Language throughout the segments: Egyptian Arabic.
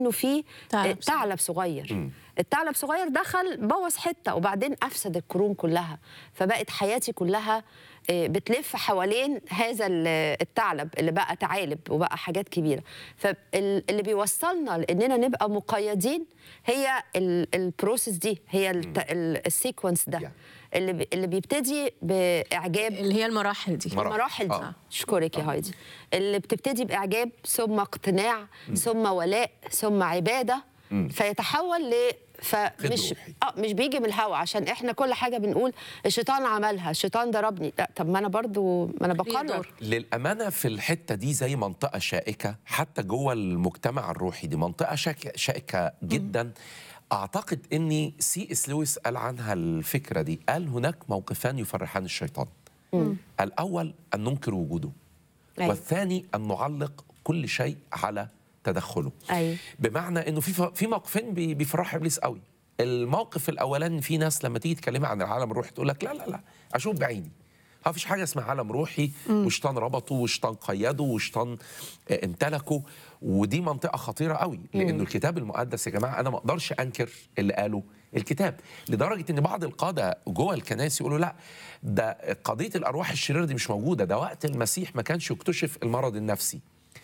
انه في ثعلب آه، ثعلب صغير الثعلب صغير دخل بوظ حته وبعدين افسد القرون كلها فبقت حياتي كلها آه، بتلف حوالين هذا ال- الثعلب اللي بقى ثعالب وبقى حاجات كبيره فاللي بيوصلنا لاننا نبقى مقيدين هي ال- البروسيس دي هي السيكونس ده Yeah. اللي بي- اللي بيبتدي باعجاب اللي هي المراحل دي مراحل. المراحل دي آه. اشكرك يا هايدي اللي بتبتدي باعجاب ثم اقتناع ثم ولاء ثم عباده فيتحول ل فمش روحي. اه مش بيجي من الهوا عشان احنا كل حاجه بنقول الشيطان عملها الشيطان ضربني لا طب ما انا برضو ما انا ليه بقرر دور. للأمانة في الحتة دي زي منطقة شائكة حتى جوه المجتمع الروحي دي منطقة شائكة, شائكة جدا أعتقد أني سي إس لويس قال عنها الفكرة دي قال هناك موقفان يفرحان الشيطان الأول أن ننكر وجوده أيوة. والثاني أن نعلق كل شيء على تدخله أيوة. بمعنى انه في في موقفين بي- بيفرحوا ابليس قوي الموقف الاولاني في ناس لما تيجي تكلمها عن العالم الروحي تقول لك لا لا لا اشوف بعيني ما فيش حاجه اسمها عالم روحي وشيطان ربطه وشيطان قيده وشيطان آه، امتلكه ودي منطقه خطيره قوي لانه الكتاب المقدس يا جماعه انا ما اقدرش انكر اللي قاله الكتاب لدرجه ان بعض القاده جوه الكنائس يقولوا لا ده قضيه الارواح الشريره دي مش موجوده ده وقت المسيح ما كانش يكتشف المرض النفسي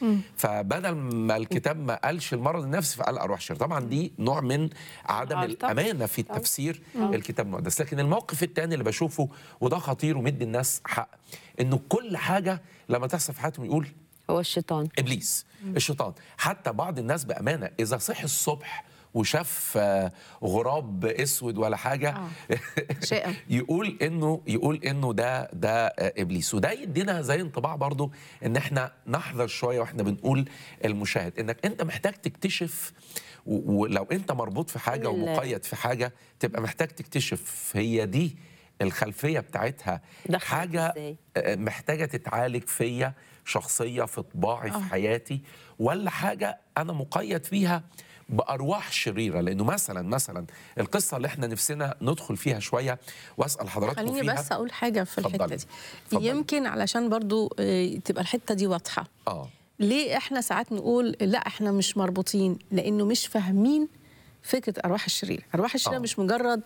فبدل ما الكتاب ما قالش المرض النفسي فقال ارواح شريره طبعا دي نوع من عدم غلطة. الامانه في التفسير الكتاب المقدس لكن الموقف الثاني اللي بشوفه وده خطير ومدي الناس حق انه كل حاجه لما تحصل في حياتهم يقول هو الشيطان ابليس الشيطان حتى بعض الناس بامانه اذا صحي الصبح وشاف آه، غراب اسود ولا حاجه شائع. يقول انه يقول انه ده ده آه، ابليس وده يدينا زي انطباع برضو ان احنا نحذر شويه واحنا بنقول المشاهد انك انت محتاج تكتشف و- ولو انت مربوط في حاجه من ال- ومقيد في حاجه تبقى محتاج تكتشف هي دي الخلفيه بتاعتها دخلت حاجه إزاي؟ آه، محتاجه تتعالج فيا شخصيه في طباعي في حياتي ولا حاجه انا مقيد فيها بارواح شريره لانه مثلا مثلا القصه اللي احنا نفسنا ندخل فيها شويه واسال حضراتكم خليني فيها بس اقول حاجه في الحته اتفضلي. دي اتفضلي. يمكن علشان برضو آه، تبقى الحته دي واضحه اه ليه احنا ساعات نقول لا احنا مش مربوطين لانه مش فاهمين فكره ارواح الشرير ارواح الشرير آه. مش مجرد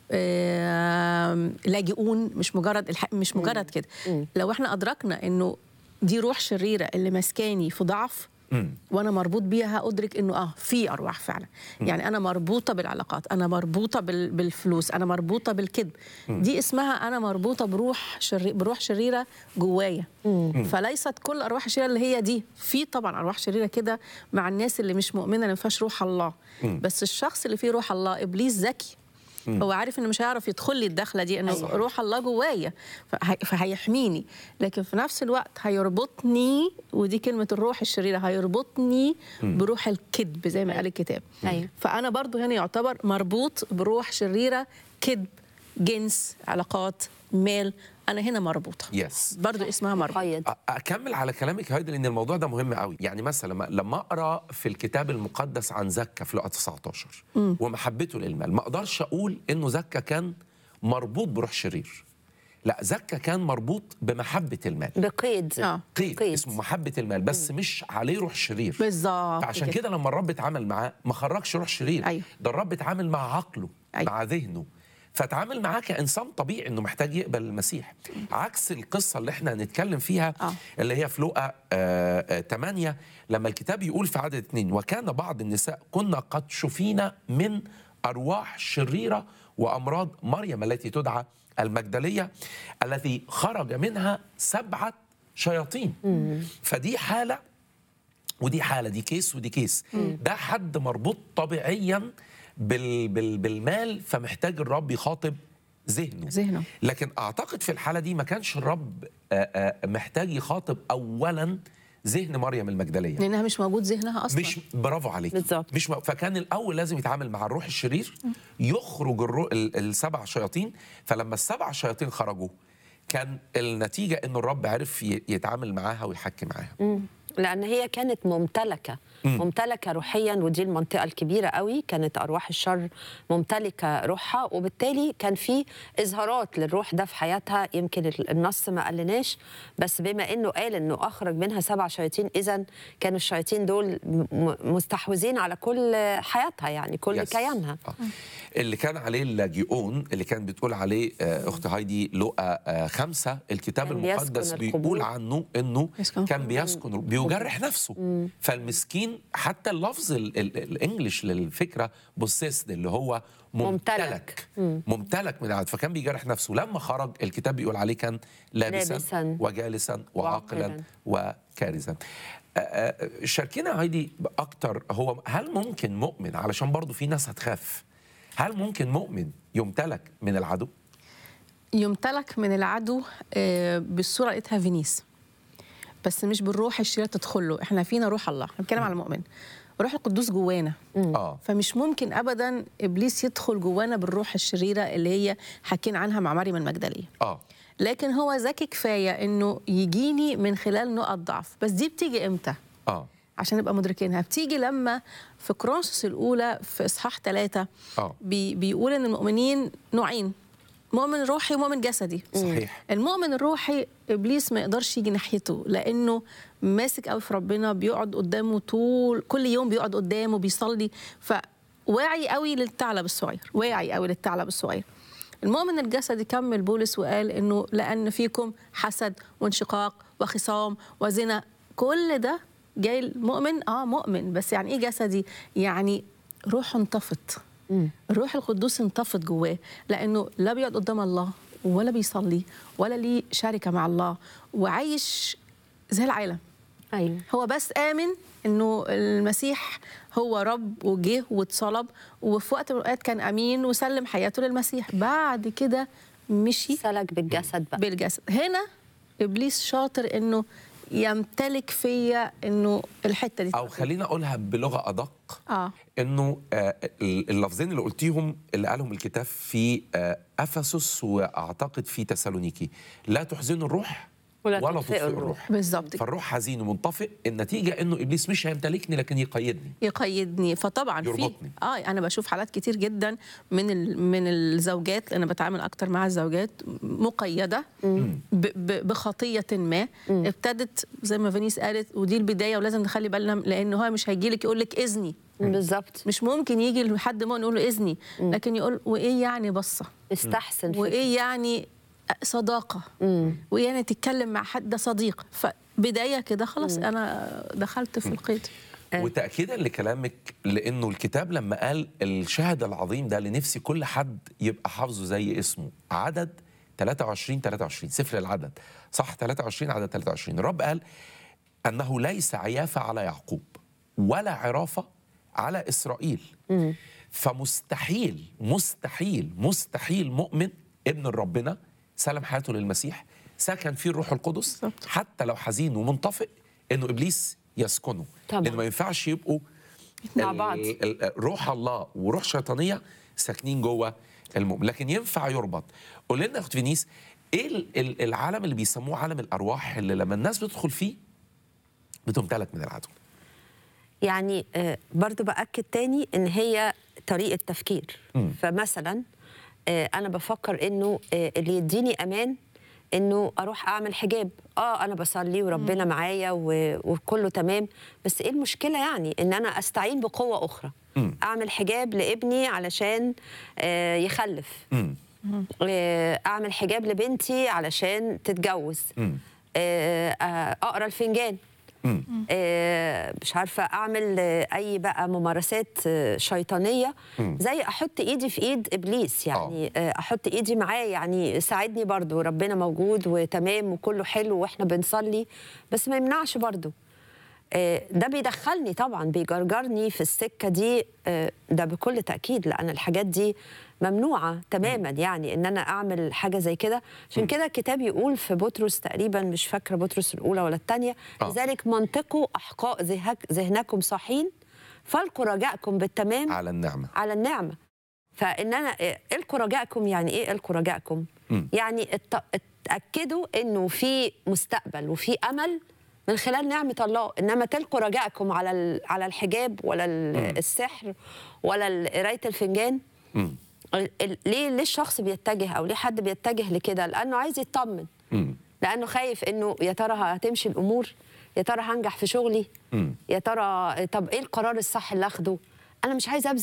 آم، لاجئون مش مجرد الح... مش مجرد كده لو احنا ادركنا انه دي روح شريره اللي ماسكاني في ضعف وانا مربوط بيها ادرك انه اه في ارواح فعلا يعني انا مربوطه بالعلاقات انا مربوطه بال... بالفلوس انا مربوطه بالكذب دي اسمها انا مربوطه بروح شري... بروح شريره جوايا فليست كل ارواح الشريره اللي هي دي في طبعا ارواح شريره كده مع الناس اللي مش مؤمنه ان ما فيهاش روح الله بس الشخص اللي فيه روح الله ابليس ذكي هو عارف انه مش هيعرف يدخل لي الدخله دي انه صحيح. روح الله جوايا فهي- فهيحميني لكن في نفس الوقت هيربطني ودي كلمه الروح الشريره هيربطني بروح الكذب زي ما قال الكتاب أيوة. فانا برضو هنا يعتبر مربوط بروح شريره كذب جنس علاقات مال انا هنا مربوطه يس برضو اسمها مربوطه مقيد أ- اكمل على كلامك هايدي لان الموضوع ده مهم قوي يعني مثلا لما- لما اقرا في الكتاب المقدس عن زكا في لقا 19 ومحبته للمال ما اقدرش اقول انه زكا كان مربوط بروح شرير لا زكا كان مربوط بمحبه المال بقيد آه. قيد اسمه محبه المال بس مش عليه روح شرير بالظبط فعشان كده لما الرب اتعامل معاه ما خرجش روح شرير أيوة. ده الرب اتعامل مع عقله أيوة. مع ذهنه فتعامل معاه كانسان طبيعي انه محتاج يقبل المسيح عكس القصه اللي احنا هنتكلم فيها آه. اللي هي في لقا آه آه 8 لما الكتاب يقول في عدد اثنين وكان بعض النساء كنا قد شفينا من ارواح شريره وامراض مريم التي تدعى المجدليه التي خرج منها سبعه شياطين فدي حاله ودي حاله دي كيس ودي كيس ده حد مربوط طبيعيا بال بال بالمال فمحتاج الرب يخاطب ذهنه ذهنه. لكن اعتقد في الحاله دي ما كانش الرب آه، آه، محتاج يخاطب اولا ذهن مريم المجدليه لانها مش موجود ذهنها اصلا مش برافو عليك بالظبط. مش م... فكان الاول لازم يتعامل مع الروح الشرير يخرج الرو... ال... السبع شياطين فلما السبع شياطين خرجوا كان النتيجه ان الرب عرف ي... يتعامل معاها ويحكي معاها لان هي كانت ممتلكه ممتلكه روحيا ودي المنطقه الكبيره قوي كانت ارواح الشر ممتلكه روحها وبالتالي كان في اظهارات للروح ده في حياتها يمكن ال- النص ما قالناش بس بما انه قال انه اخرج منها سبع شياطين اذا كانوا الشياطين دول م- م- مستحوذين على كل حياتها يعني كل يس. كيانها آه. اللي كان عليه اللاجئون اللي كان بتقول عليه آه، اخت هايدي لقى آه، خمسة الكتاب كان المقدس بيسكن بيقول القبور. عنه انه يسكن كان القبور. بيسكن بيجرح نفسه فالمسكين حتى اللفظ ال- ال- الانجليش للفكره بوسيسد اللي هو ممتلك ممتلك. ممتلك من العدد فكان بيجرح نفسه لما خرج الكتاب بيقول عليه كان لابسا, لابساً وجالسا وعاقلا وعاقلاً. وكارزا آه، آه، شاركينا هايدي اكتر هو هل ممكن مؤمن علشان برضو في ناس هتخاف هل ممكن مؤمن يمتلك من العدو يمتلك من العدو آه، بالصوره لقيتها فينيس بس مش بالروح الشريره تدخل له احنا فينا روح الله احنا بنتكلم على المؤمن روح القدوس جوانا اه فمش ممكن ابدا ابليس يدخل جوانا بالروح الشريره اللي هي حكينا عنها مع مريم المجدليه اه لكن هو ذكي كفايه انه يجيني من خلال نقط ضعف بس دي بتيجي امتى اه عشان نبقى مدركينها بتيجي لما في كرونسوس الاولى في اصحاح ثلاثة اه بي بيقول ان المؤمنين نوعين مؤمن روحي ومؤمن جسدي صحيح المؤمن الروحي ابليس ما يقدرش يجي ناحيته لانه ماسك قوي في ربنا بيقعد قدامه طول كل يوم بيقعد قدامه بيصلي فواعي قوي للثعلب الصغير واعي قوي للثعلب الصغير المؤمن الجسدي كمل بولس وقال انه لان فيكم حسد وانشقاق وخصام وزنا كل ده جاي المؤمن اه مؤمن بس يعني ايه جسدي يعني روحه انطفت الروح القدوس انطفت جواه لانه لا بيقعد قدام الله ولا بيصلي ولا ليه شركه مع الله وعايش زي العالم ايوه هو بس امن انه المسيح هو رب وجه واتصلب وفي وقت من الاوقات كان امين وسلم حياته للمسيح بعد كده مشي سلك بالجسد بقى بالجسد هنا ابليس شاطر انه يمتلك فيا انه الحته دي او خلينا اقولها بلغه ادق اه انه آه، اللفظين اللي قلتيهم اللي قالهم الكتاب في آه، افسس واعتقد في تسالونيكي لا تحزنوا الروح ولا ولا تطفئوا تطفئوا الروح. الروح بالظبط كده. فالروح حزين ومنطفئ النتيجه انه ابليس مش هيمتلكني لكن يقيدني يقيدني فطبعا في يربطني. اه انا بشوف حالات كتير جدا من ال... من الزوجات انا بتعامل اكتر مع الزوجات مقيده ب... ب... بخطيه ما ابتدت زي ما فينيس قالت ودي البدايه ولازم نخلي بالنا لان هو مش هيجي لك يقول لك اذني بالظبط مش ممكن يجي لحد ما نقول له اذني لكن يقول وايه يعني بصه استحسن فكرة. وايه يعني صداقه وايه يعني تتكلم مع حد ده صديق فبدايه كده خلاص انا دخلت في القيد وتاكيدا لكلامك لانه الكتاب لما قال الشهد العظيم ده لنفسي كل حد يبقى حافظه زي اسمه عدد 23 23 سفر العدد صح 23 عدد 23 الرب قال انه ليس عيافه على يعقوب ولا عرافه على اسرائيل فمستحيل مستحيل مستحيل مؤمن ابن ربنا سلم حياته للمسيح سكن فيه الروح القدس بالظبط. حتى لو حزين ومنطفئ انه ابليس يسكنه طبعاً. لان ما ينفعش يبقوا مع ال- بعض. ال- روح الله وروح شيطانيه ساكنين جوه المؤمن لكن ينفع يربط قول لنا يا اخت فينيس ايه ال- ال- العالم اللي بيسموه عالم الارواح اللي لما الناس بتدخل فيه بتمتلك من العدو يعني آه، برضو بأكد تاني إن هي طريقة تفكير فمثلا آه، أنا بفكر إنه آه، اللي يديني أمان إنه أروح أعمل حجاب آه أنا بصلي وربنا معايا و- وكله تمام بس إيه المشكلة يعني إن أنا أستعين بقوة أخرى أعمل حجاب لابني علشان آه، يخلف مم. آه، أعمل حجاب لبنتي علشان تتجوز آه، آه، أقرأ الفنجان مم. آه، مش عارفه اعمل آه، اي بقى ممارسات آه، شيطانيه زي احط ايدي في ايد ابليس يعني آه، احط ايدي معاه يعني ساعدني برضو ربنا موجود وتمام وكله حلو واحنا بنصلي بس ما يمنعش برضو آه، ده بيدخلني طبعا بيجرجرني في السكه دي آه، ده بكل تاكيد لان الحاجات دي ممنوعه تماما يعني ان انا اعمل حاجه زي كده عشان كده الكتاب يقول في بطرس تقريبا مش فاكره بطرس الاولى ولا الثانيه آه. لذلك منطقوا احقاء ذهك- ذهنكم صاحين فالقوا رجاءكم بالتمام على النعمه على النعمه فان انا إيه، القوا رجاءكم يعني ايه القوا رجاءكم مم. يعني ات- اتاكدوا انه في مستقبل وفي امل من خلال نعمه الله انما تلقوا رجائكم على ال- على الحجاب ولا ال- السحر ولا ال- قرايه الفنجان مم. ال- ال- ليه ليه الشخص بيتجه او ليه حد بيتجه لكده لانه عايز يطمن مم. لانه خايف انه يا ترى هتمشي الامور يا ترى هنجح في شغلي مم. يا ترى طب ايه القرار الصح اللي اخده انا مش عايز ابذل